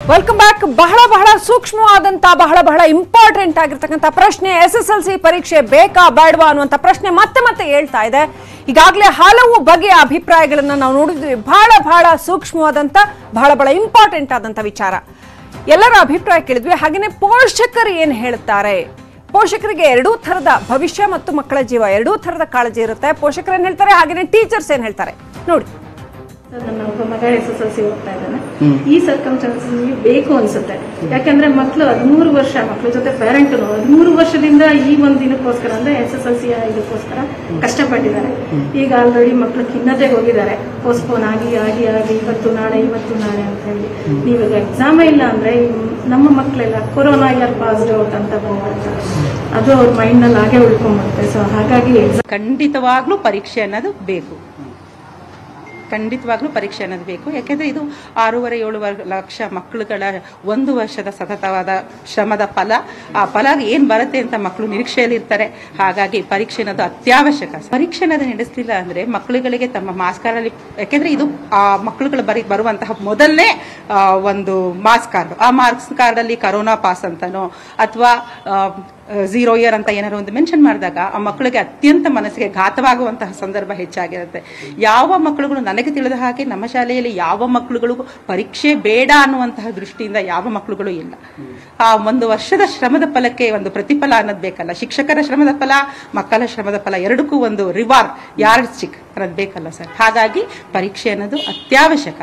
Welcome back ಬಹಳ ಬಹಳ ಸೂಕ್ಷ್ಮವಾದಂತ ಬಹಳ ಬಹಳ ಇಂಪಾರ್ಟೆಂಟ್ ಆಗಿರ್ತಕ್ಕಂಥ ಪ್ರಶ್ನೆ ಎಸ್ ಎಸ್ ಎಲ್ ಸಿ ಪರೀಕ್ಷೆ ಬೇಕಾ ಬೇಡವಾ ಅನ್ನುವಂಥ ಪ್ರಶ್ನೆ ಮತ್ತೆ ಮತ್ತೆ ಹೇಳ್ತಾ ಇದೆ ಈಗಾಗಲೇ ಹಲವು ಬಗೆಯ ಅಭಿಪ್ರಾಯಗಳನ್ನ ನಾವು ನೋಡಿದ್ವಿ ಬಹಳ ಬಹಳ ಸೂಕ್ಷ್ಮವಾದಂತ ಬಹಳ ಬಹಳ ಇಂಪಾರ್ಟೆಂಟ್ ಆದಂತ ವಿಚಾರ ಎಲ್ಲರ ಅಭಿಪ್ರಾಯ ಕೇಳಿದ್ವಿ ಹಾಗೆಯೇ ಪೋಷಕರು ಏನು ಹೇಳ್ತಾರೆ ಪೋಷಕರಿಗೆ ಎರಡೂ ಥರದ ಭವಿಷ್ಯ ಮತ್ತು ಮಕ್ಕಳ ಜೀವ ಎರಡೂ ಥರದ ಕಾಳಜಿ ಇರುತ್ತೆ ಪೋಷಕರು ಏನು ಹೇಳ್ತಾರೆ ಹಾಗೆಯೇ ಟೀಚರ್ಸ್ ಏನು ಹೇಳ್ತಾರೆ ನೋಡಿ ಸರ್, ನನ್ನ ಒಬ್ಬ ಮಗ ಎಸ್ ಎಸ್ ಎಲ್ ಸಿ ಓದ್ತಾ ಇದ್ದಾನೆ ಈ ಸರ್ಕಮ್ಸ್ಟಾನ್ಸಸ್ ಬೇಕು ಅನ್ಸುತ್ತೆ ಯಾಕಂದ್ರೆ ಮಕ್ಕಳು ಹದಿಮೂರು ವರ್ಷ ಮಕ್ಕಳ ಜೊತೆ ಪೇರೆಂಟ್ ಹದಿಮೂರು ವರ್ಷದಿಂದ ಈ ಒಂದು ದಿನಕ್ಕೋಸ್ಕರ ಅಂದ್ರೆ ಎಸ್ ಎಸ್ ಎಲ್ ಸಿ ಇದಕ್ಕೋಸ್ಕರ ಕಷ್ಟಪಟ್ಟಿದ್ದಾರೆ ಈಗ ಆಲ್ರೆಡಿ ಮಕ್ಕಳು ಖಿನ್ನತೆಗೆ ಹೋಗಿದ್ದಾರೆ ಪೋಸ್ಟ್ಪೋನ್ ಆಗಿ ಆಗಿ ಆಗಿ ಇವತ್ತು ನಾಳೆ ಇವತ್ತು ನಾಳೆ ಅಂತ ಹೇಳಿ ನೀವಾಗ ಎಕ್ಸಾಮೇ ಇಲ್ಲ ಅಂದ್ರೆ ಈ ನಮ್ಮ ಮಕ್ಕಳೆಲ್ಲ ಕೊರೋನಾ ಇಯರ್ ಪಾಸ್ಡ್ ಔಟ್ ಅಂತ ಬಂದ್ಬಿಡುತ್ತೆ ಅದು ಅವ್ರ ಮೈಂಡ್ ನಲ್ಲಿ ಹಾಗೆ ಉಳ್ಕೊಂಡ್ಬಿಡುತ್ತೆ ಸೊ ಹಾಗಾಗಿ ಎಕ್ಸಾಮ್ ಖಂಡಿತವಾಗ್ಲೂ ಪರೀಕ್ಷೆ ಅನ್ನೋದು ಬೇಕು ಖಂಡಿತವಾಗ್ಲೂ ಪರೀಕ್ಷೆ ಅನ್ನೋದು ಬೇಕು ಯಾಕೆಂದ್ರೆ ಇದು ಆರೂವರೆ ಏಳು ವರ್- ಲಕ್ಷ ಮಕ್ಕಳುಗಳ ಒಂದು ವರ್ಷದ ಸತತವಾದ ಶ್ರಮದ ಫಲ ಆ ಫಲ ಏನ್ ಬರುತ್ತೆ ಅಂತ ಮಕ್ಕಳು ನಿರೀಕ್ಷೆಯಲ್ಲಿ ಇರ್ತಾರೆ ಹಾಗಾಗಿ ಪರೀಕ್ಷೆ ಅನ್ನೋದು ಅತ್ಯವಶ್ಯಕ ಪರೀಕ್ಷೆ ಅನ್ನೋದು ನಡೆಸಲಿಲ್ಲ ಅಂದ್ರೆ ಮಕ್ಕಳುಗಳಿಗೆ ತಮ್ಮ ಮಾರ್ಕ್ಸ್ ಕಾರ್ಡಲ್ಲಿ ಯಾಕೆಂದ್ರೆ ಇದು ಆ ಮಕ್ಕಳುಗಳು ಬರಿ ಬರುವಂತಹ ಮೊದಲನೇ ಆ, ಒಂದು ಮಾರ್ಕ್ಸ್ ಕಾರ್ಡ್ ಆ ಮಾರ್ಕ್ಸ್ ಕಾರ್ಡ್ ಅಲ್ಲಿ ಕರೋನಾ ಪಾಸ್ ಅಂತನೋ ಅಥವಾ ಝೀರೋ ಇಯರ್ ಅಂತ ಏನಾದ್ರು ಒಂದು ಮೆನ್ಷನ್ ಮಾಡಿದಾಗ ಆ ಮಕ್ಕಳಿಗೆ ಅತ್ಯಂತ ಮನಸ್ಸಿಗೆ ಘಾತವಾಗುವಂತಹ ಸಂದರ್ಭ ಹೆಚ್ಚಾಗಿರುತ್ತೆ ಯಾವ ಮಕ್ಕಳುಗಳು ನನಗೆ ತಿಳಿದ ಹಾಗೆ ನಮ್ಮ ಶಾಲೆಯಲ್ಲಿ ಯಾವ ಮಕ್ಕಳುಗಳು ಪರೀಕ್ಷೆ ಬೇಡ ಅನ್ನುವಂತಹ ದೃಷ್ಟಿಯಿಂದ ಯಾವ ಮಕ್ಕಳುಗಳು ಇಲ್ಲ ಆ ಒಂದು ವರ್ಷದ ಶ್ರಮದ ಫಲಕ್ಕೆ ಒಂದು ಪ್ರತಿಫಲ ಅನ್ನೋದು ಬೇಕಲ್ಲ ಶಿಕ್ಷಕರ ಶ್ರಮದ ಫಲ ಮಕ್ಕಳ ಶ್ರಮದ ಫಲ ಎರಡಕ್ಕೂ ಒಂದು ರಿವಾರ್ಡ್ ಯಾರ್ಡ್ ಸ್ಟಿಕ್ ಅನ್ನೋದು ಬೇಕಲ್ಲ ಸರ್ ಹಾಗಾಗಿ ಪರೀಕ್ಷೆ ಅನ್ನೋದು ಅತ್ಯವಶ್ಯಕ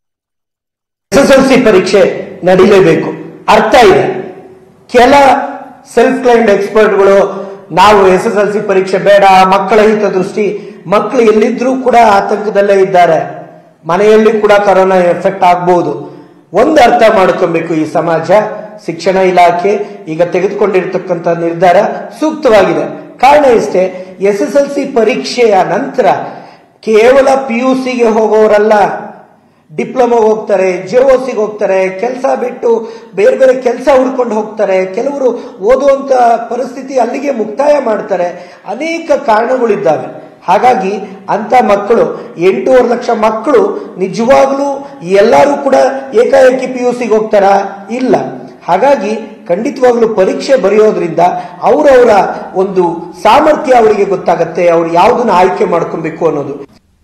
ಎಸ್ ಎಸ್ ಎಲ್ ಸಿ ಪರೀಕ್ಷೆ ನಡೀಲೇಬೇಕು ಅರ್ಥ ಇದೆ ಕೆಲ ಸೆಲ್ಫ್ ಕ್ಲೈಮ್ಡ್ ಎಕ್ಸ್ಪರ್ಟ್ಗಳು ನಾವು ಎಸ್ ಎಸ್ ಎಲ್ ಸಿ ಪರೀಕ್ಷೆ ಬೇಡ ಮಕ್ಕಳ ಹಿತದೃಷ್ಟಿ ಮಕ್ಕಳು ಎಲ್ಲಿದ್ರೂ ಕೂಡ ಆತಂಕದಲ್ಲೇ ಇದ್ದಾರೆ ಮನೆಯಲ್ಲಿ ಕೂಡ ಕರೋನಾ ಎಫೆಕ್ಟ್ ಆಗ್ಬಹುದು ಒಂದು ಅರ್ಥ ಮಾಡ್ಕೊಬೇಕು ಈ ಸಮಾಜ ಶಿಕ್ಷಣ ಇಲಾಖೆ ಈಗ ತೆಗೆದುಕೊಂಡಿರ್ತಕ್ಕಂಥ ನಿರ್ಧಾರ ಸೂಕ್ತವಾಗಿದೆ ಕಾರಣ ಇಷ್ಟೇ ಎಸ್ ಎಸ್ ಎಲ್ ಸಿ ಪರೀಕ್ಷೆಯ ನಂತರ ಕೇವಲ ಪಿ ಯು ಸಿಗೆ ಹೋಗೋರಲ್ಲ ಡಿಪ್ಲೊಮಾ ಹೋಗ್ತಾರೆ ಜಿಒಸಿಗೆ ಹೋಗ್ತಾರೆ ಕೆಲಸ ಬಿಟ್ಟು ಬೇರೆ ಬೇರೆ ಕೆಲಸ ಹುಡ್ಕೊಂಡು ಹೋಗ್ತಾರೆ ಕೆಲವರು ಓದುವಂತ ಪರಿಸ್ಥಿತಿ ಅಲ್ಲಿಗೆ ಮುಕ್ತಾಯ ಮಾಡ್ತಾರೆ ಅನೇಕ ಕಾರಣಗಳಿದ್ದಾವೆ ಹಾಗಾಗಿ ಅಂತ ಮಕ್ಕಳು ಎಂಟೂವರೆ ಲಕ್ಷ ಮಕ್ಕಳು ನಿಜವಾಗ್ಲೂ ಎಲ್ಲರೂ ಕೂಡ ಏಕಾಏಕಿ ಪಿ ಯು ಸಿಗೆ ಹೋಗ್ತಾರಾ ಇಲ್ಲ ಹಾಗಾಗಿ ಖಂಡಿತವಾಗ್ಲೂ ಪರೀಕ್ಷೆ ಬರೆಯೋದ್ರಿಂದ ಅವರವರ ಒಂದು ಸಾಮರ್ಥ್ಯ ಅವರಿಗೆ ಗೊತ್ತಾಗತ್ತೆ ಅವ್ರು ಯಾವುದನ್ನ ಆಯ್ಕೆ ಮಾಡ್ಕೊಬೇಕು ಅನ್ನೋದು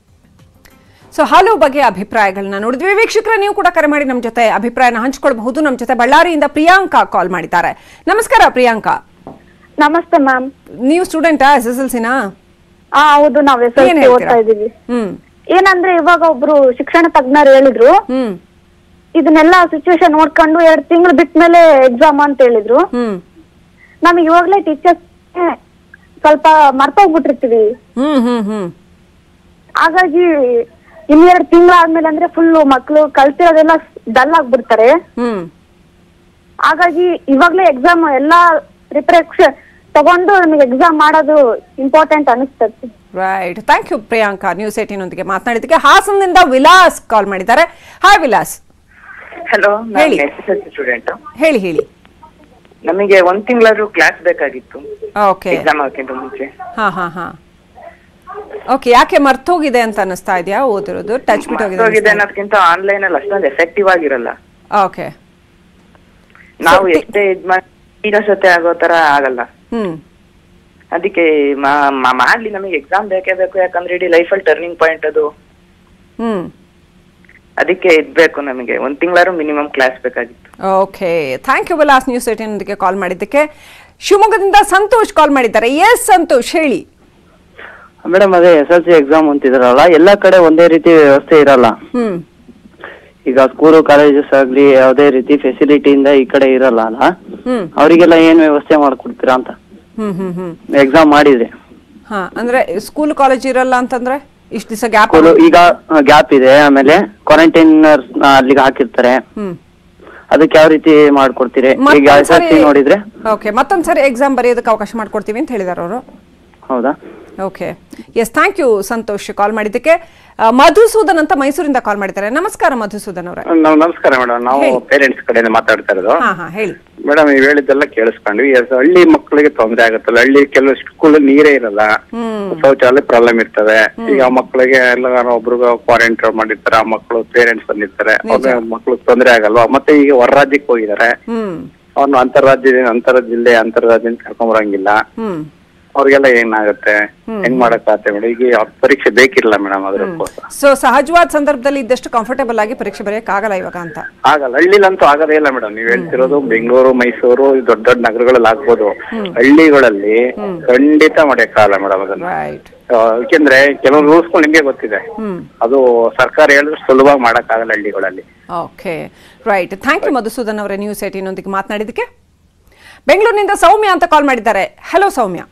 ಸೊ ಹಲವು ಬಗೆಯ ಅಭಿಪ್ರಾಯಗಳನ್ನ ನೋಡಿದ್ವಿ ವೀಕ್ಷಕರ ನೀವು ಕೂಡ ಕರೆ ಮಾಡಿ ನಮ್ಮ ಜೊತೆ ಅಭಿಪ್ರಾಯನ ಹಂಚ್ಕೊಳ್ಬಹುದು ನಮ್ಮ ಜೊತೆ ಬಳ್ಳಾರಿಯಿಂದ ಪ್ರಿಯಾಂಕಾ ಕಾಲ್ ಮಾಡಿದ್ದಾರೆ ನಮಸ್ಕಾರ ಪ್ರಿಯಾಂಕಾ ನಮಸ್ತೆ ಮ್ಯಾಮ್ ನೀವು ಸ್ಟೂಡೆಂಟಾ ಎಸ್ ಎಸ್ ಎಲ್ ಸಿನಾ ಆ ಹೌದು ನಾವ್ ಎಸ್ ಏನ್ ಎಲ್ ಹೇಳ್ತೀರಾ? ಓದ್ತಾ ಇದೀವಿ ಹ್ಮ್ ಏನಂದ್ರೆ ಇವಾಗ ಒಬ್ರು ಶಿಕ್ಷಣ ತಜ್ಞರು ಹೇಳಿದ್ರು ಹ್ಮ್ ಇದನ್ನೆಲ್ಲ ಸಿಚುವೇಶನ್ ನೋಡ್ಕೊಂಡು ಎರಡ್ ತಿಂಗಳು ಬಿಟ್ಮೇಲೆ ಎಕ್ಸಾಮ್ ಅಂತ ಹೇಳಿದ್ರು ಹ್ಮ್ ನಮಗೆ ಇವಾಗ್ಲೇ ಟೀಚರ್ಸ್ ಸ್ವಲ್ಪ ಮರ್ತೋಗ್ಬಿಟ್ಟಿರ್ತೀವಿ ಹ್ಮ್ ಹ್ಮ್ ಹ್ಮ್ ಹಾಗಾಗಿ ಇನ್ನೆರಡು ತಿಂಗಳಾದ್ಮೇಲೆ ಅಂದ್ರೆ ಫುಲ್ ಮಕ್ಳು ಕಲ್ತಿರೋದೆಲ್ಲ ಡಲ್ ಆಗ್ಬಿಡ್ತಾರೆ ಹ್ಮ್ ಹಾಗಾಗಿ ಇವಾಗ್ಲೇ ಎಕ್ಸಾಮ್ ಎಲ್ಲಾ ಪ್ರಿಪರೇಷನ್ ತಗೊಂಡು ನಮಗೆ ಎಕ್ಸಾಮ್ ಮಾಡೋದು ಇಂಪಾರ್ಟೆಂಟ್ ಅನಿಸ್ತದೆ right thank you Priyanka news ಏಟಿನೊಂದಿಗೆ ಮಾತನಾಡಿದ್ದಕ್ಕೆ ಹಾಸನದಿಂದ ವಿಲಾಸ್ ಕಾಲ್ ಮಾಡಿದ್ದಾರೆ ಹಾಯ್ ವಿಲಾಸ್ ಹಲೋ ಹೇಳಿ. ನಾನು S S L C student ಹೇಳಿ ಹೇಳಿ ನಮಗೆ ಒಂದ್ ತಿಂಗಳಾದ್ರೂ ಕ್ಲಾಸ್ ಬೇಕಾಗಿತ್ತು ಓಕೆ ಎಕ್ಸಾಮ್ ಆಗಕ್ಕಿಂತ ಮುಂಚೆ ಹಾ ಹಾ ಹಾ ಓಕೆ ಯಾಕೆ ಮರ್ತೋಗಿದೆ ಅಂತ ಅನಿಸ್ತಾ ಇದೆಯಾ ಓದಿರೋದು ಟಚ್ ಬಿಟ್ಟು ಹೋಗಿದೆ ಹೋಗಿದೆ ಅನ್ನೋದಕ್ಕಿಂತ ಆನ್ಲೈನ್ ಅಲ್ಲಿ ಅಷ್ಟೊಂದು ಎಫೆಕ್ಟಿವ್ ಆಗಿರಲ್ಲ ಓಕೆ ನಾವು So, ಎಷ್ಟೇ ಇದ್ ಮಾಡಿ ನೀರಸತೆ ಆಗೋ ತರ ಆಗಲ್ಲ ಹ್ಮ್ ಅದಕ್ಕೆ ಮಾ- ಮಾ- ಮಾಡ್ಲಿ ನಮಗೆ ಎಕ್ಸಾಮ್ ಬೇಕೇ ಬೇಕು ಯಾಕಂದ್ರೆ ಇಡೀ ಲೈಫಲ್ಲಿ ಟರ್ನಿಂಗ್ ಪಾಯಿಂಟ್ ಅದು ಹ್ಮ್ ಅದಕ್ಕೆ ಇದ್ಬೇಕು ನಮಗೆ ಒಂದ್ ತಿಂಗಳಾದ್ರೂ ಮಿನಿಮಮ್ ಕ್ಲಾಸ್ ಬೇಕಾಗಿತ್ತು okay thank you Vilas news ಏಟಿನೊಂದಿಗೆ ಕಾಲ್ ಮಾಡಿದ್ದಕ್ಕೆ ಶಿವಮೊಗ್ಗದಿಂದ ಸಂತೋಷ್ ಕಾಲ್ ಮಾಡಿದ್ದಾರೆ ಎಸ್ ಸಂತೋಷ್ ಹೇಳಿ ಮೇಡಮ್ ಅದೇ ಎಸ್ ಎಲ್ ಸಿ ಎಕ್ಸಾಮ್ ಅಂತಿದಾರಲ್ಲ ಎಲ್ಲಾ ಕಡೆ ಒಂದೇ ರೀತಿ ವ್ಯವಸ್ಥೆ ಇರಲ್ಲ ಹ್ಮ್ ಈಗ ಸ್ಕೂಲು ಕಾಲೇಜಸ್ ಆಗ್ಲಿ ಯಾವುದೇ ರೀತಿ ಫೆಸಿಲಿಟಿಯಿಂದ ಈ ಕಡೆ ಇರಲ್ಲ ಅಲ್ಲ ಹ್ಮ್ ಅವರಿಗೆಲ್ಲ ಏನ್ ವ್ಯವಸ್ಥೆ ಮಾಡ್ಕೊಡ್ತೀರಾ ಅಂತ ಹ್ಮ್ ಹ್ಮ್ ಹ್ಮ್ ಎಕ್ಸಾಮ್ ಮಾಡಿದ್ರೆ ಹಾ ಅಂದ್ರೆ ಸ್ಕೂಲ್ ಕಾಲೇಜ್ ಇರಲ್ಲ ಅಂತಂದ್ರೆ ಇಷ್ಟು ದಿವಸ ಗ್ಯಾಪ್ ಸ್ಕೂಲು ಈಗ ಗ್ಯಾಪ್ ಇದೆ ಆಮೇಲೆ ಕ್ವಾರಂಟೈನ್ ಅಲ್ಲಿಗೆ ಹಾಕಿರ್ತಾರೆ ಹ್ಮ್ ಅದಕ್ಕೆ ಯಾವ ರೀತಿ ಮಾಡ್ಕೊಡ್ತೀರಿ ಈಗ ಎಸ್ ಎಲ್ ಸಿ ನೋಡಿದ್ರೆ ಓಕೆ ಮತ್ತೊಂದ್ಸರಿ ಎಕ್ಸಾಮ್ ಬರೆಯೋದಕ್ಕೆ ಅವಕಾಶ ಮಾಡ್ಕೊಡ್ತೀವಿ ಅಂತ ಹೇಳಿದಾರೆ ಅವರು ಹೌದಾ okay yes thank you Santosh call ಮಾಡಿದ್ದಕ್ಕೆ ಆ, ಮಧುಸೂದನ್ ಅಂತ ಮೈಸೂರಿಂದ ಕಾಲ್ ಮಾಡಿದ್ದಾರೆ ನಮಸ್ಕಾರ ಮಧುಸೂದನ್ ಅವರೇ ನಾವು ನಮಸ್ಕಾರ ಮೇಡಮ್ ನಾವು ಹೇಳಿ. ಪೇರೆಂಟ್ಸ್ ಕಡೆಯಿಂದ ಮಾತಾಡ್ತಾ ಇರೋದು ಹಾ ಹಾ ಹೇಳಿ ಮೇಡಮ್ ನೀವು ಹೇಳಿದ್ದೆಲ್ಲ ಕೇಳಿಸ್ಕೊಂಡ್ವಿ ಎಸ್, ಹಳ್ಳಿ ಮಕ್ಕಳಿಗೆ ತೊಂದರೆ ಆಗುತ್ತಲ್ಲ ಹಳ್ಳಿ ಕೆಲವು ಸ್ಕೂಲ್ ನೀರೇ ಇರಲ್ಲ ಶೌಚಾಲಯ ಪ್ರಾಬ್ಲಮ್ ಇರ್ತವೆ ಈಗ ಮಕ್ಕಳಿಗೆ ಎಲ್ಲ ಒಬ್ರಿಗೆ ಕ್ವಾರಂಟೈನ್ ಮಾಡಿರ್ತಾರೆ ಆ ಮಕ್ಕಳು ಪೇರೆಂಟ್ಸ್ ಬಂದಿರ್ತಾರೆ ಅವ್ರ ಮಕ್ಕಳು ತೊಂದರೆ ಆಗಲ್ವಾ ಮತ್ತೆ ಈಗ ಹೊರ ರಾಜ್ಯಕ್ಕೆ ಹೋಗಿದ್ದಾರೆ ಹ್ಮ್ ಅವ್ರನ್ನ ಅಂತರ್ರಾಜ್ಯ ಅಂತರ ಜಿಲ್ಲೆ ಅಂತರ್ರಾಜ್ಯ ಕರ್ಕೊಂಡ್ ಬರಂಗಿಲ್ಲ ಹ್ಮ್ ಅವ್ರಿಗೆಲ್ಲ ಏನಾಗುತ್ತೆ ಹೆಂಗ್ ಮಾಡಕ್ಕಾಗತ್ತೆ ಮೇಡಮ್ ಈಗ ಅವ್ರ್ ಪರೀಕ್ಷೆ ಬೇಕಿಲ್ಲ ಮೇಡಮ್ ಅದ್ರಕ್ಕೋಸ್ಕರ ಸೊ ಸಹಜವಾದ ಸಂದರ್ಭದಲ್ಲಿ ಇದ್ದಷ್ಟು ಕಂಫರ್ಟೇಬಲ್ ಆಗಿ ಪರೀಕ್ಷೆ ಬರೆಯಕ್ ಆಗಲ್ಲ ಇವಾಗ ಅಂತ ಆಗಲ್ಲ ಹಳ್ಳಿಲಂತೂ ಆಗದೇ ಇಲ್ಲ ಮೇಡಮ್ ನೀವ್ ಹೇಳ್ತಿರೋದು ಬೆಂಗಳೂರು ಮೈಸೂರು ಈ ದೊಡ್ಡ ದೊಡ್ಡ ನಗರಗಳಲ್ಲಿ ಆಗ್ಬೋದು ಹಳ್ಳಿಗಳಲ್ಲಿ ಖಂಡಿತ ಮಾಡಕ್ಕಾಗಲ್ಲ ಮೇಡಮ್ ಅದನ್ನ ರೈಟ್ ಆ, ಯಾಕೆಂದ್ರೆ ಕೆಲವು ರೂಲ್ಸ್ಗಳು ನಿಮ್ಗೆ ಗೊತ್ತಿದೆ ಅದು ಸರ್ಕಾರ ಹೇಳಿದ್ರೆ ಸುಲಭವಾಗಿ ಮಾಡಕ್ಕಾಗಲ್ಲ ಹಳ್ಳಿಗಳಲ್ಲಿ okay right thank you Madhusudan ಅವರೇ ನ್ಯೂಸ್ ಏಟಿನೊಂದಿಗೆ ಮಾತನಾಡಿದ್ದಕ್ಕೆ ಬೆಂಗಳೂರಿನಿಂದ ಸೌಮ್ಯ ಅಂತ ಕಾಲ್ ಮಾಡಿದ್ದಾರೆ ಹಲೋ ಸೌಮ್ಯ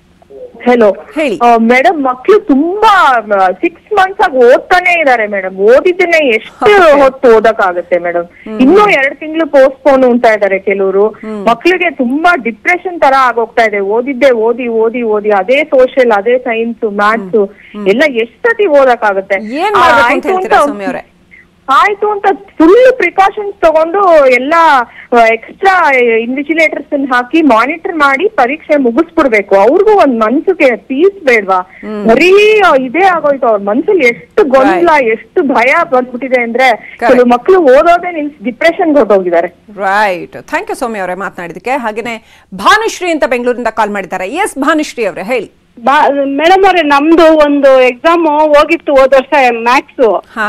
ಹೆಲೋ ಹೇಳಿ. ಮೇಡಮ್ ಮಕ್ಳು ತುಂಬಾ ಸಿಕ್ಸ್ ಮಂತ್ಸ್ ಆಗಿ ಓದ್ತಾನೆ ಇದಾರೆ ಮೇಡಮ್ ಓದಿದ್ದನ್ನೇ ಎಷ್ಟು ಹೊತ್ತು ಓದಕ್ಕಾಗತ್ತೆ ಮೇಡಮ್ ಇನ್ನೂ ಎರಡ್ ತಿಂಗಳು ಪೋಸ್ಟ್ಪೋನ್ ಉಂಟಾ ಇದಾರೆ ಕೆಲವರು ಮಕ್ಳಿಗೆ ತುಂಬಾ ಡಿಪ್ರೆಷನ್ ತರ ಆಗೋಗ್ತಾ ಇದೆ ಓದಿದ್ದೆ ಓದಿ ಓದಿ ಓದಿ ಅದೇ ಸೋಷಿಯಲ್ ಅದೇ ಸೈನ್ಸ್ ಮ್ಯಾಥ್ಸ್ ಎಲ್ಲ ಎಷ್ಟೊತ್ತಿ ಓದಕ್ಕಾಗತ್ತೆ ಏನ್ ಆ, ಮಾಡ್ಬೇಕು ಅಂತ ಆಯ್ತು ಹೇಳ್ತೀರಾ ಅಂತ- ಸೌಮ್ಯ ಅವರೇ ಆಯ್ತು ಅಂತ ಫುಲ್ ಪ್ರಿಕಾಷನ್ಸ್ ತಗೊಂಡು ಎಲ್ಲ ಎಕ್ಸ್ಟ್ರಾ ಇನ್ವಿಜಿಲೇಟರ್ಸ್ ಹಾಕಿ ಮಾನಿಟರ್ ಮಾಡಿ ಪರೀಕ್ಷೆ ಮುಗಿಸ್ಬಿಡ್ಬೇಕು ಅವ್ರಿಗೂ ಒಂದ್ ಮನ್ಸಿಗೆ ಪೀಸ್ ಬೇಡ್ವಾ ಬರೀ ಇದೇ ಆಗೋಯ್ತು ಅವ್ರ ಮನ್ಸಲ್ಲಿ ಎಷ್ಟು ಗೊಂದಲ ಎಷ್ಟು ಭಯ ಬಂದ್ಬಿಟ್ಟಿದೆ ಅಂದ್ರೆ ಕೆಲವು ಮಕ್ಳು ಓದೋದೇ ನಿಲ್ಸ್ ಡಿಪ್ರೆಷನ್ ಹೊರಟೋಗಿದ್ದಾರೆ ರೈಟ್ ಥ್ಯಾಂಕ್ ಯು ಸೌಮ್ಯ ಅವರೇ ಮಾತನಾಡಿದ್ದಕ್ಕೆ ಹಾಗೇನೆ ಭಾನುಶ್ರೀ ಅಂತ ಬೆಂಗಳೂರಿಂದ ಕಾಲ್ ಮಾಡಿದ್ದಾರೆ ಎಸ್ ಭಾನುಶ್ರೀ ಅವರೇ ಹೇಳಿ ಮೇಡಮ್ ಅವ್ರೆ ನಮ್ದು ಒಂದು ಎಕ್ಸಾಮ್ ಹೋಗಿತ್ತು ಹೋದ ವರ್ಷ ಮ್ಯಾಥ್ಸ್ ಹಾ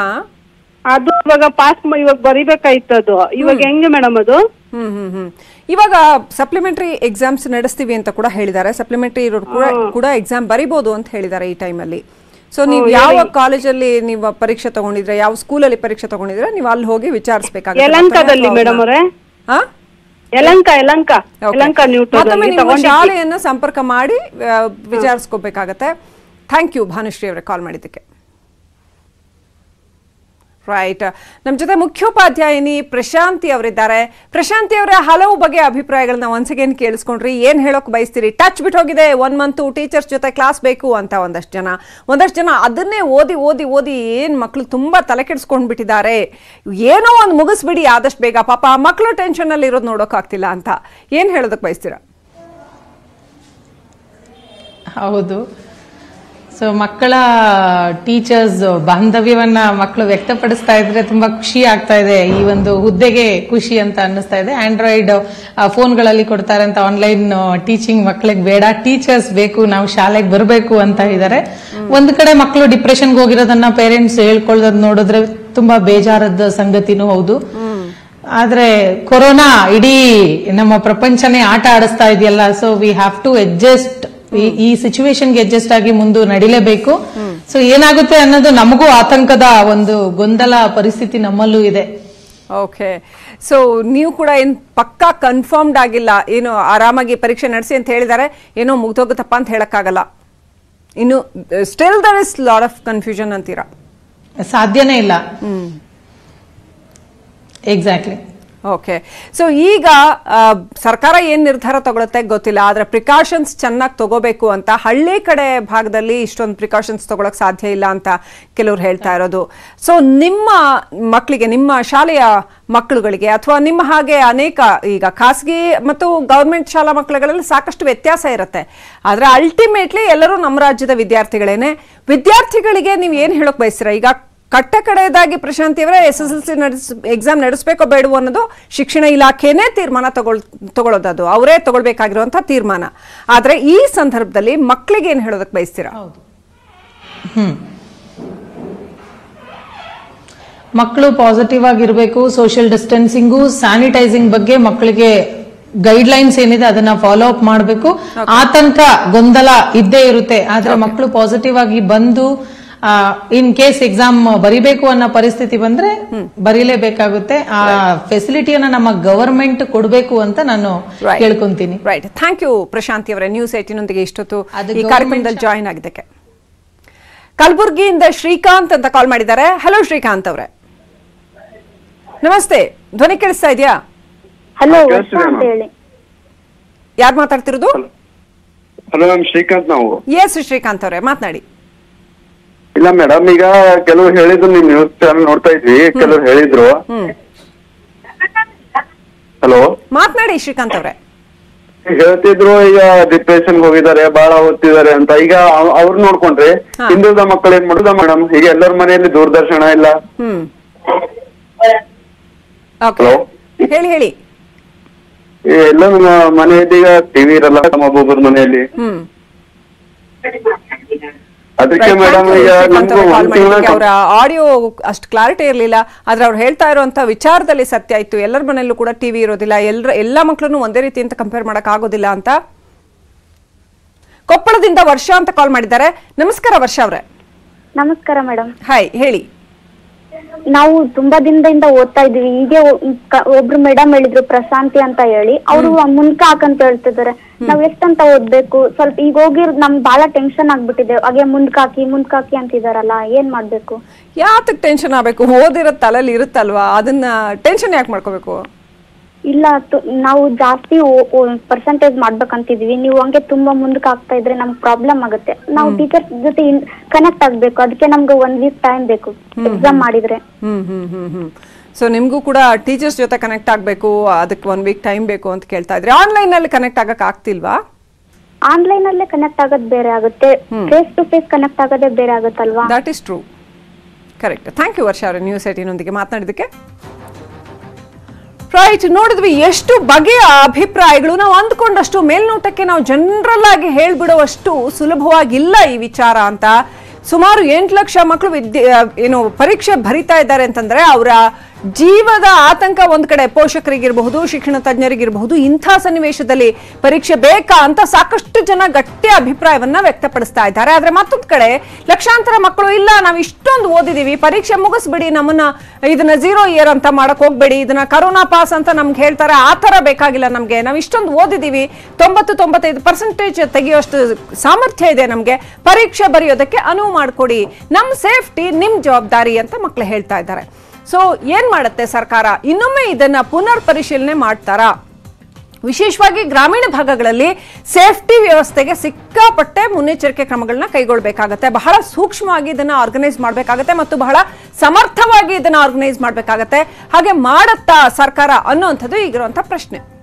ಅದು ಇವಾಗ ಪಾಸ್ ಇವಾಗ ಬರಿಬೇಕಾಯ್ತು ಅದು ಇವಾಗ ಹೆಂಗೆ ಮೇಡಮ್ ಅದು ಹ್ಮ್ ಹ್ಮ್ ಹ್ಮ್ ಇವಾಗ ಸಪ್ಲಿಮೆಂಟರಿ ಎಕ್ಸಾಮ್ಸ್ ನಡೆಸ್ತೀವಿ ಅಂತ ಕೂಡ ಹೇಳಿದ್ದಾರೆ ಸಪ್ಲಿಮೆಂಟರಿ ಇರೋರು ಕೂಡ ಕೂಡ ಎಕ್ಸಾಮ್ ಬರಿಬೋದು ಅಂತ ಹೇಳಿದ್ದಾರೆ ಈ ಟೈಮಲ್ಲಿ ಸೊ ನೀವು ಯಾವ ಕಾಲೇಜಲ್ಲಿ ನೀವು ಪರೀಕ್ಷೆ ತಗೊಂಡಿದ್ರೆ ಯಾವ ಸ್ಕೂಲಲ್ಲಿ ಪರೀಕ್ಷೆ ತಗೊಂಡಿದ್ರೆ ನೀವು ಅಲ್ಲಿ ಹೋಗಿ ವಿಚಾರಿಸಬೇಕಾಗುತ್ತೆ ಯಲಂಕದಲ್ಲಿ ಮೇಡಮ್ ಅವರೇ ಹಾ ಯಲಂಕ ಯಲಂಕ Okay. ಯಲಂಕ ನೀವು ಮತ್ತೊಮ್ಮೆ ನಿಮ್ಮ ಶಾಲೆಯನ್ನ ಸಂಪರ್ಕ ಮಾಡಿ ಆ, ವಿಚಾರಿಸ್ಕೋಬೇಕಾಗತ್ತೆ ಥ್ಯಾಂಕ್ ಯು ಭಾನುಶ್ರೀ ಅವರೇ ಕಾಲ್ ಮಾಡಿದ್ದಕ್ಕೆ ರೈಟ್ ನಮ್ಮ ಜೊತೆ ಮುಖ್ಯೋಪಾಧ್ಯಾಯಿನಿ ಪ್ರಶಾಂತಿ ಅವರಿದ್ದಾರೆ ಪ್ರಶಾಂತಿ ಅವರ ಹಲವು ಬಗೆಯ ಅಭಿಪ್ರಾಯಗಳನ್ನ ಒನ್ಸ್ ಅಗೇನ್ ಕೇಳಿಸ್ಕೊಂಡ್ರಿ ಏನ್ ಹೇಳೋಕ್ ಬಯಸ್ತೀರಿ ಟಚ್ ಬಿಟ್ಟು ಹೋಗಿದೆ ಒನ್ ಮಂತ್ ಟೀಚರ್ಸ್ ಜೊತೆ ಕ್ಲಾಸ್ ಬೇಕು ಅಂತ ಒಂದಷ್ಟು ಜನ ಒಂದಷ್ಟು ಜನ ಅದನ್ನೇ ಓದಿ ಓದಿ ಓದಿ ಏನ್ ಮಕ್ಳು ತುಂಬಾ ತಲೆ ಕೆಡಿಸ್ಕೊಂಡ್ ಬಿಟ್ಟಿದ್ದಾರೆ ಏನೋ ಒಂದು ಮುಗಿಸ್ಬಿಡಿ ಆದಷ್ಟು ಬೇಗ ಪಾಪ ಆ ಮಕ್ಳು ಟೆನ್ಷನ್ ಅಲ್ಲಿ ಇರೋದು ನೋಡೋಕ್ಕಾಗ್ತಿಲ್ಲ ಅಂತ ಏನ್ ಹೇಳೋದಕ್ ಬಯಸ್ತೀರಾ ಹೌದು ಸೊ ಮಕ್ಕಳ ಟೀಚರ್ಸ್ ಬಾಂಧವ್ಯವನ್ನ ಮಕ್ಕಳು ವ್ಯಕ್ತಪಡಿಸ್ತಾ ಇದ್ರೆ ತುಂಬಾ ಖುಷಿ ಆಗ್ತಾ ಇದೆ ಈ ಒಂದು ಹುದ್ದೆಗೆ ಖುಷಿ ಅಂತ ಅನ್ನಿಸ್ತಾ ಇದೆ ಆಂಡ್ರಾಯ್ಡ್ ಫೋನ್ಗಳಲ್ಲಿ ಕೊಡ್ತಾರೆ ಅಂತ ಆನ್ಲೈನ್ ಟೀಚಿಂಗ್ ಮಕ್ಕಳಿಗೆ ಬೇಡ ಟೀಚರ್ಸ್ ಬೇಕು ನಾವು ಶಾಲೆಗೆ ಬರಬೇಕು ಅಂತ ಇದ್ದಾರೆ ಒಂದು ಕಡೆ ಮಕ್ಕಳು ಡಿಪ್ರೆಷನ್ಗೆ ಹೋಗಿರೋದನ್ನ ಪೇರೆಂಟ್ಸ್ ಹೇಳ್ಕೊಳ್ಳೋದ್ ನೋಡಿದ್ರೆ ತುಂಬಾ ಬೇಜಾರದ ಸಂಗತಿನೂ ಹೌದು ಆದ್ರೆ ಕೊರೋನಾ ಇಡೀ ನಮ್ಮ ಪ್ರಪಂಚನೇ ಆಟ ಆಡಿಸ್ತಾ ಇದೆಯಲ್ಲ so we have to adjust ಈ ಸಿಚುವೇಶನ್ಗೆ ಅಡ್ಜಸ್ಟ್ ಆಗಿ ಮುಂದೆ ನಡಿಲೇಬೇಕು ಸೊ ಏನಾಗುತ್ತೆ ಅನ್ನೋದು ನಮಗೂ ಆತಂಕದ ಒಂದು ಗೊಂದಲ ಪರಿಸ್ಥಿತಿ ನಮ್ಮಲ್ಲೂ ಇದೆ ಓಕೆ ಸೊ ನೀವು ಕೂಡ ಏನ್ ಪಕ್ಕಾ ಕನ್ಫರ್ಮ್ಡ್ ಆಗಿಲ್ಲ ಏನು ಆರಾಮಾಗಿ ಪರೀಕ್ಷೆ ನಡೆಸಿ ಅಂತ ಹೇಳಿದ್ದಾರೆ ಏನೋ ಮುಗ್ದೋಗುತ್ತಪ್ಪ ಅಂತ ಹೇಳಕ್ಕಾಗಲ್ಲ ಇನ್ನು still there is lot of confusion ಅಂತೀರಾ ಸಾಧ್ಯನೇ ಇಲ್ಲ ಎಕ್ಸಾಕ್ಟ್ಲಿ ಓಕೆ ಸೊ ಈಗ ಆ, ಸರ್ಕಾರ ಏನ್ ನಿರ್ಧಾರ ತಗೊಳುತ್ತೆ ಗೊತ್ತಿಲ್ಲ ಆದ್ರೆ ಪ್ರಿಕಾಷನ್ಸ್ ಚೆನ್ನಾಗಿ ತಗೋಬೇಕು ಅಂತ ಹಳ್ಳಿ ಕಡೆ ಭಾಗದಲ್ಲಿ ಇಷ್ಟೊಂದು ಪ್ರಿಕಾಷನ್ಸ್ ತಗೊಳಕ್ ಸಾಧ್ಯ ಇಲ್ಲ ಅಂತ ಕೆಲವ್ರು ಹೇಳ್ತಾ ಇರೋದು ಸೊ ನಿಮ್ಮ ಮಕ್ಕಳಿಗೆ ನಿಮ್ಮ ಶಾಲೆಯ ಮಕ್ಕಳುಗಳಿಗೆ ಅಥವಾ ನಿಮ್ಮ ಹಾಗೆ ಅನೇಕ ಈಗ ಖಾಸಗಿ ಮತ್ತು ಗೌರ್ಮೆಂಟ್ ಶಾಲಾ ಮಕ್ಕಳುಗಳಲ್ಲಿ ಸಾಕಷ್ಟು ವ್ಯತ್ಯಾಸ ಇರುತ್ತೆ ಆದ್ರೆ ಅಲ್ಟಿಮೇಟ್ಲಿ ಎಲ್ಲರೂ ನಮ್ಮ ರಾಜ್ಯದ ವಿದ್ಯಾರ್ಥಿಗಳೇನೆ ವಿದ್ಯಾರ್ಥಿಗಳಿಗೆ ನೀವು ಏನ್ ಹೇಳಕ್ ಬಯಸ್ತೀರಾ ಈಗ ಕಟ್ಟ ಕಡೆಯದಾಗಿ ಪ್ರಶಾಂತಿ ಅವರೇ ಎಸ್ ಎಸ್ ಎಲ್ ಸಿ ನಡೆಸ್ ಎಕ್ಸಾಮ್ ನಡೆಸಬೇಕೋ ಬೇಡವೋ ಅನ್ನೋದು ಶಿಕ್ಷಣ ಇಲಾಖೆನೇ ತೀರ್ಮಾನ ತಗೊಳ್ ತಗೊಳ್ಳೋದದು ಅವರೇ ತಗೊಳ್ಬೇಕಾಗಿರುವಂತಹ ತೀರ್ಮಾನ ಆದ್ರೆ ಈ ಸಂದರ್ಭದಲ್ಲಿ ಮಕ್ಕಳಿಗೆ ಏನ್ ಹೇಳೋದಕ್ಕೆ ಬಯಸ್ತೀರಾ ಹ್ಮ್ ಮಕ್ಕಳು ಪಾಸಿಟಿವ್ ಆಗಿರ್ಬೇಕು ಸೋಷಿಯಲ್ ಡಿಸ್ಟೆನ್ಸಿಂಗು ಸ್ಯಾನಿಟೈಸಿಂಗ್ ಬಗ್ಗೆ ಮಕ್ಕಳಿಗೆ ಗೈಡ್ ಲೈನ್ಸ್ ಏನಿದೆ ಅದನ್ನ ಫಾಲೋ ಅಪ್ ಮಾಡಬೇಕು ಆತಂಕ ಗೊಂದಲ ಇದ್ದೇ ಇರುತ್ತೆ ಆದ್ರೆ ಮಕ್ಕಳು ಪಾಸಿಟಿವ್ ಆಗಿ ಬಂದು ಇನ್ ಕೇಸ್ ಎಕ್ಸಾಮ್ ಬರಿಬೇಕು ಅನ್ನೋ ಪರಿಸ್ಥಿತಿ ಬಂದ್ರೆ ಬರೀಲೇಬೇಕಾಗುತ್ತೆ ಆ ಫೆಸಿಲಿಟಿಯನ್ನ ನಮ್ಮ ಗವರ್ಮೆಂಟ್ ಕೊಡಬೇಕು ಅಂತ ನಾನು ಕೇಳ್ಕೊಂತೀನಿ ರೈಟ್ ಥ್ಯಾಂಕ್ ಯು ಪ್ರಶಾಂತಿ ಅವರೇ ನ್ಯೂಸ್ ಏಟಿನೊಂದಿಗೆ ಇಷ್ಟೊತ್ತು ಅದು ಈ government ಕಾರ್ಯಕ್ರಮದಲ್ಲಿ ಜಾಯಿನ್ ಆಗಿದ್ದಕ್ಕೆ ಕಲಬುರ್ಗಿಯಿಂದ ಶ್ರೀಕಾಂತ್ ಅಂತ ಕಾಲ್ ಮಾಡಿದ್ದಾರೆ ಹಲೋ ಶ್ರೀಕಾಂತ್ ಅವರೇ ನಮಸ್ತೆ ಧ್ವನಿ ಕೇಳಿಸ್ತಾ ಇದೆಯಾ ಹಲೋ ಕೇಳಿಸ್ತಿದೆ ಅಂತ ma'am. ಹೇಳಿ ಯಾರು ಮಾತಾಡ್ತಿರೋದು ಹಲೋ ಮ್ಯಾಮ್ ಶ್ರೀಕಾಂತ್ ನಾವು ಎಸ್ ಶ್ರೀಕಾಂತ್ ಅವರೇ ಮಾತನಾಡಿ ಇಲ್ಲ ಮೇಡಮ್ ಈಗ ಕೆಲವ್ರು ಹೇಳಿದ್ರು ನಿಮ್ ನ್ಯೂಸ್ ಚಾನಲ್ ನೋಡ್ತಾ ಇದ್ವಿ ಕೆಲವ್ರು ಹೇಳಿದ್ರು ಹ್ಮ್ ಹಲೋ ಮಾತನಾಡಿ ಶ್ರೀಕಾಂತ್ ಅವರೇ ಹೇಳ್ತಿದ್ರು ಈಗ ಡಿಪ್ರೆಷನ್ ಹೋಗಿದ್ದಾರೆ ಬಹಳ ಓದ್ತಿದ್ದಾರೆ ಅಂತ ಈಗ ಅವ್- ಅವ್ರ್ ನೋಡ್ಕೊಂಡ್ರೆ ಹಾ. ಹಿಂದುಳಿದ ಮಕ್ಕಳು ಏನ್ ಮಾಡುದ ಮೇಡಮ್ ಈಗ ಎಲ್ಲರ ಮನೆಯಲ್ಲಿ ದೂರದರ್ಶನ ಇಲ್ಲ ಹ್ಮ್ ಓಕೆ ಹಲೋ ಹೇಳಿ ಹೇಳಿ ಎಲ್ಲ ನಮ್ಮ ಮನೆಯಲ್ಲಿ ಈಗ ಟಿವಿ ಇರಲ್ಲ ನಮ್ಮ ಒಬ್ಬೊಬ್ಬರ ಮನೆಯಲ್ಲಿ ಹ್ಮ್ ಅದಕ್ಕೆ ಮೇಡಮ್ ಈಗ ನಮ್ಗೂ ಒಂದ್ ತಿಂಗಳ ಅವರ ಆಡಿಯೋ ಅಷ್ಟು ಕ್ಲಾರಿಟಿ ಇರಲಿಲ್ಲ ಆದ್ರೆ ಅವ್ರು ಹೇಳ್ತಾ ಇರುವಂತ ವಿಚಾರದಲ್ಲಿ ಸತ್ಯ ಇತ್ತು ಎಲ್ಲರ ಮನೆಯಲ್ಲೂ ಕೂಡ ಟಿವಿ ಇರೋದಿಲ್ಲ ಎಲ್ಲರ ಎಲ್ಲಾ ಮಕ್ಕಳನ್ನು ಒಂದೇ ರೀತಿ ಅಂತ ಕಂಪೇರ್ ಮಾಡಕ್ ಆಗೋದಿಲ್ಲ ಅಂತ ಕೊಪ್ಪಳದಿಂದ ವರ್ಷ ಅಂತ ಕಾಲ್ ಮಾಡಿದ್ದಾರೆ ನಮಸ್ಕಾರ ವರ್ಷ ಅವ್ರೆ ನಮಸ್ಕಾರ ಮೇಡಮ್ ಹಾಯ್ ಹೇಳಿ ನಾವು ತುಂಬಾ ದಿನದಿಂದ ಓದ್ತಾ ಇದೀವಿ ಹೀಗೆ ಒ- ಕ- ಒಬ್ರು ಮೇಡಮ್ ಹೇಳಿದ್ರು ಪ್ರಶಾಂತಿ ಅಂತ ಹೇಳಿ ಅವರು ಮುನ್ಕ ಹಾಕಂತ ಹೇಳ್ತಿದ್ದಾರೆ ನಾವ್ ಎಷ್ಟಂತ ಓದ್ಬೇಕು ಸ್ವಲ್ಪ ಈಗ ಹೋಗಿ ನಮ್ಗೆ ಬಹಳ ಟೆನ್ಷನ್ ಆಗ್ಬಿಟ್ಟಿದೆ ಹಾಗೆ ಮುಂದ್ಕ್ ಹಾಕಿ ಮುಂದ್ಕ್ ಹಾಕಿ ಅಂತಿದಾರಲ್ಲ ಏನ್ ಮಾಡ್ಬೇಕು ಯಾತಕ್ ಟೆನ್ಷನ್ ಆಗ್ಬೇಕು ಓದಿರೋ ತಲೆಯಲ್ಲಿ ಇರುತ್ತಲ್ವಾ ಅದನ್ನ ಟೆನ್ಷನ್ ಯಾಕೆ ಮಾಡ್ಕೋಬೇಕು ಇಲ್ಲ ತು- ನಾವು ಜಾಸ್ತಿ ಪರ್ಸೆಂಟೇಜ್ ಮಾಡ್ಬೇಕಂತಿದೀವಿ ನೀವು ಹಂಗೆ ತುಂಬಾ ಮುಂದಕ್ಕೆ ಆಗ್ತಾ ಇದ್ರೆ ನಮ್ಗೆ ಪ್ರಾಬ್ಲಮ್ ಆಗುತ್ತೆ ನಾವು ಟೀಚರ್ಸ್ ಜೊತೆ ಕನೆಕ್ಟ್ ಆಗ್ಬೇಕು ಅದಕ್ಕೆ ನಮ್ಗೆ ಒಂದ್ ವೀಕ್ ಟೈಮ್ ಬೇಕು ಎಕ್ಸಾಮ್ ಮಾಡಿದ್ರೆ ಹ್ಮ್ ಹ್ಮ್ ಹ್ಮ್ ಹ್ಮ್ ಸೊ ನಿಮಗೂ ಕೂಡ ಟೀಚರ್ಸ್ ಜೊತೆ ಕನೆಕ್ಟ್ ಆಗಬೇಕು ಅದಕ್ಕೆ ಒನ್ ವೀಕ್ ಟೈಮ್ ಬೇಕು ಅಂತ ಕೇಳ್ತಾ ಇದ್ರಿ ಆನ್ಲೈನ್ ಅಲ್ಲಿ ಕನೆಕ್ಟ್ ಆಗಕ್ ಆಗ್ತಿಲ್ವಾ ಆನ್ಲೈನ್ ಅಲ್ಲೇ ಕನೆಕ್ಟ್ ಆಗೋದ್ ಬೇರೆ ಆಗುತ್ತೆ ಫೇಸ್ ಟು ಫೇಸ್ ಕನೆಕ್ಟ್ ಆಗೋದೇ ಬೇರೆ ಆಗುತ್ತಲ್ವಾ that is true correct thank you Varsha ಅವರೇ ನ್ಯೂಸ್ ಏಟಿನೊಂದಿಗೆ ಮಾತನಾಡಿದ್ದಕ್ಕೆ ರೈಟ್ ನೋಡಿದ್ವಿ ಎಷ್ಟು ಬಗೆಯ ಅಭಿಪ್ರಾಯಗಳು ನಾವು ಅಂದ್ಕೊಂಡಷ್ಟು ಮೇಲ್ನೋಟಕ್ಕೆ ನಾವು ಜನರಲ್ ಆಗಿ ಹೇಳ್ಬಿಡುವಷ್ಟು ಸುಲಭವಾಗಿಲ್ಲ ಈ ವಿಚಾರ ಅಂತ ಸುಮಾರು ಎಂಟು ಲಕ್ಷ ಮಕ್ಕಳು ವಿದ್ಯೆ ಏನು ಪರೀಕ್ಷೆ ಬರಿತಾ ಇದ್ದಾರೆ ಅಂತಂದ್ರೆ ಅವರ ಜೀವದ ಆತಂಕ ಒಂದ್ ಕಡೆ ಪೋಷಕರಿಗಿರಬಹುದು ಶಿಕ್ಷಣ ತಜ್ಞರಿಗಿರಬಹುದು ಇಂಥ ಸನ್ನಿವೇಶದಲ್ಲಿ ಪರೀಕ್ಷೆ ಬೇಕಾ ಅಂತ ಸಾಕಷ್ಟು ಜನ ಗಟ್ಟಿ ಅಭಿಪ್ರಾಯವನ್ನ ವ್ಯಕ್ತಪಡಿಸ್ತಾ ಇದ್ದಾರೆ ಆದ್ರೆ ಮತ್ತೊಂದ್ ಕಡೆ ಲಕ್ಷಾಂತರ ಮಕ್ಕಳು ಇಲ್ಲ ನಾವು ಇಷ್ಟೊಂದು ಓದಿದೀವಿ ಪರೀಕ್ಷೆ ಮುಗಿಸ್ಬಿಡಿ ನಮ್ಮನ್ನ ಇದನ್ನ ಝೀರೋ ಇಯರ್ ಅಂತ ಮಾಡಕ್ ಹೋಗ್ಬೇಡಿ ಇದನ್ನ ಕರೋನಾ ಪಾಸ್ ಅಂತ ನಮ್ಗೆ ಹೇಳ್ತಾರೆ ಆ ತರ ಬೇಕಾಗಿಲ್ಲ ನಮ್ಗೆ ನಾವು ಇಷ್ಟೊಂದು ಓದಿದೀವಿ ತೊಂಬತ್ತು ತೊಂಬತ್ತೈದು ಪರ್ಸೆಂಟೇಜ್ ತೆಗೆಯುವಷ್ಟು ಸಾಮರ್ಥ್ಯ ಇದೆ ನಮ್ಗೆ ಪರೀಕ್ಷೆ ಬರೆಯೋದಕ್ಕೆ ಅನುವು ಮಾಡಿಕೊಡಿ ನಮ್ ಸೇಫ್ಟಿ ನಿಮ್ ಜವಾಬ್ದಾರಿ ಅಂತ ಮಕ್ಕಳು ಹೇಳ್ತಾ ಇದ್ದಾರೆ ಸೊ ಏನ್ ಮಾಡುತ್ತೆ ಸರ್ಕಾರ ಇನ್ನೊಮ್ಮೆ ಇದನ್ನ ಪುನರ್ ಪರಿಶೀಲನೆ ಮಾಡ್ತಾರಾ ವಿಶೇಷವಾಗಿ ಗ್ರಾಮೀಣ ಭಾಗಗಳಲ್ಲಿ ಸೇಫ್ಟಿ ವ್ಯವಸ್ಥೆಗೆ ಸಿಕ್ಕಾಪಟ್ಟೆ ಮುನ್ನೆಚ್ಚರಿಕೆ ಕ್ರಮಗಳನ್ನ ಕೈಗೊಳ್ಳಬೇಕಾಗತ್ತೆ ಬಹಳ ಸೂಕ್ಷ್ಮವಾಗಿ ಇದನ್ನ ಆರ್ಗನೈಸ್ ಮಾಡಬೇಕಾಗತ್ತೆ ಮತ್ತು ಬಹಳ ಸಮರ್ಥವಾಗಿ ಇದನ್ನ ಆರ್ಗನೈಸ್ ಮಾಡಬೇಕಾಗತ್ತೆ ಹಾಗೆ ಮಾಡತ್ತಾ ಸರ್ಕಾರ ಅನ್ನುವಂಥದ್ದು ಈಗಿರುವಂಥ ಪ್ರಶ್ನೆ